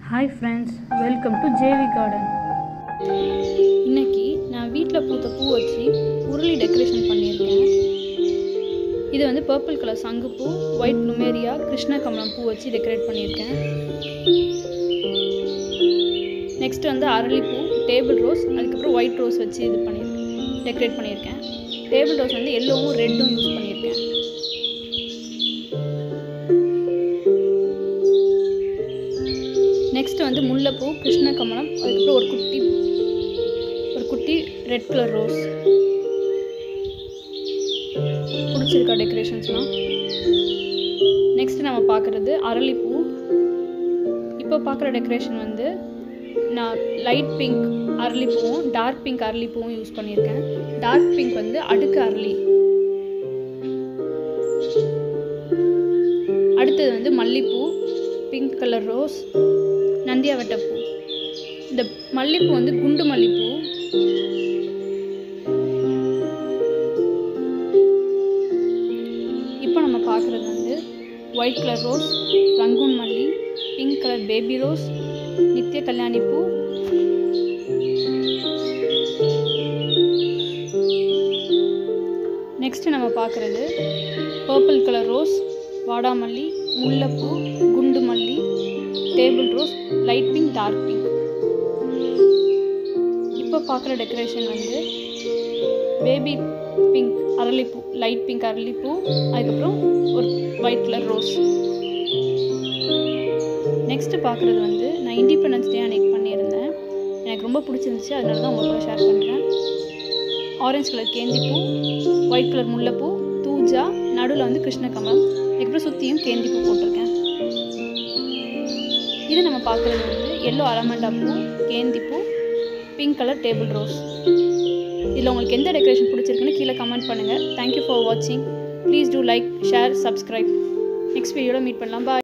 hi friends welcome to JV garden இன்னைக்கு நான் வீட்டில் பூத்த பூ வச்சு உருளி டெக்கரேஷன் பண்ணியிருக்கேன் இது வந்து பர்பிள் கலர் சங்குப்பூ ஒயிட் ப்ளூமேரியா கிருஷ்ண கமலம் பூ வச்சு டெக்கரேட் பண்ணியிருக்கேன் நெக்ஸ்ட் வந்து அரளிப்பூ டேபிள் ரோஸ் அதுக்கப்புறம் ஒயிட் ரோஸ் வச்சு இது பண்ணியிருக்கேன் டெக்கரேட் பண்ணியிருக்கேன் டேபிள் ரோஸ் வந்து எல்லோவும் ரெட்டும் யூஸ் பண்ணியிருக்கேன் நெக்ஸ்ட் வந்து முல்லைப்பூ கிருஷ்ண கமலம் அதுக்கப்புறம் ஒரு குட்டி ஒரு குட்டி ரெட் கலர் ரோஸ் பிடிச்சிருக்கா டெக்கரேஷன்ஸ்லாம் நெக்ஸ்ட் நம்ம பார்க்குறது அரளிப்பூ இப்போ பார்க்குற டெக்கரேஷன் வந்து நான் லைட் பிங்க் அரளிப்பூவும் டார்க் பிங்க் அரளிப்பூவும் யூஸ் பண்ணியிருக்கேன் டார்க் பிங்க் வந்து அடுக்கு அரளி அடுத்தது வந்து மல்லிப்பூ பிங்க் கலர் ரோஸ் நந்தியாவட்டப்பூ இந்த மல்லிப்பூ வந்து குண்டு மல்லிப்பூ இப்போ நம்ம பார்க்குறது வந்து ஒயிட் கலர் ரோஸ் ரங்கூன் மல்லி பிங்க் கலர் பேபி ரோஸ் நித்திய கல்யாணி பூ நெக்ஸ்ட் நம்ம பார்க்குறது பர்பிள் கலர் ரோஸ் வாடாமல்லி முல்லைப்பூ குண்டு மல்லி table rose light pink dark pink இப்போ பார்க்குற டெக்கரேஷன் வந்து பேபி பிங்க் அரளிப்பூ லைட் பிங்க் அரளிப்பூ அதுக்கப்புறம் ஒரு ஒயிட் கலர் ரோஸ் நெக்ஸ்ட்டு பார்க்குறது வந்து நான் இண்டிபெண்டன்ஸ் டே அன்னைக்கு பண்ணியிருந்தேன் எனக்கு ரொம்ப பிடிச்சிருந்துச்சு அதனால தான் உங்கள் கூட ஷேர் பண்ணுறேன் ஆரஞ்சு கலர் கேந்திப்பூ ஒயிட் கலர் முல்லைப்பூ தூஜா நடுவில் வந்து கிருஷ்ணகமலம் அதுக்கப்புறம் சுற்றியும் கேந்திப்பூ போட்டிருக்கேன் இது நம்ம பார்க்குறது வந்து எல்லோ அலமண்டா பூ கேந்திப்பூ பிங்க் கலர் டேபிள் ரோஸ் இதில் உங்களுக்கு எந்த டெக்கரேஷன் பிடிச்சிருக்குன்னு கீழே கமெண்ட் பண்ணுங்கள் தேங்க்யூ ஃபார் வாட்சிங் please do like share subscribe next வீடியோவில் மீட் பண்ணலாம் பாய்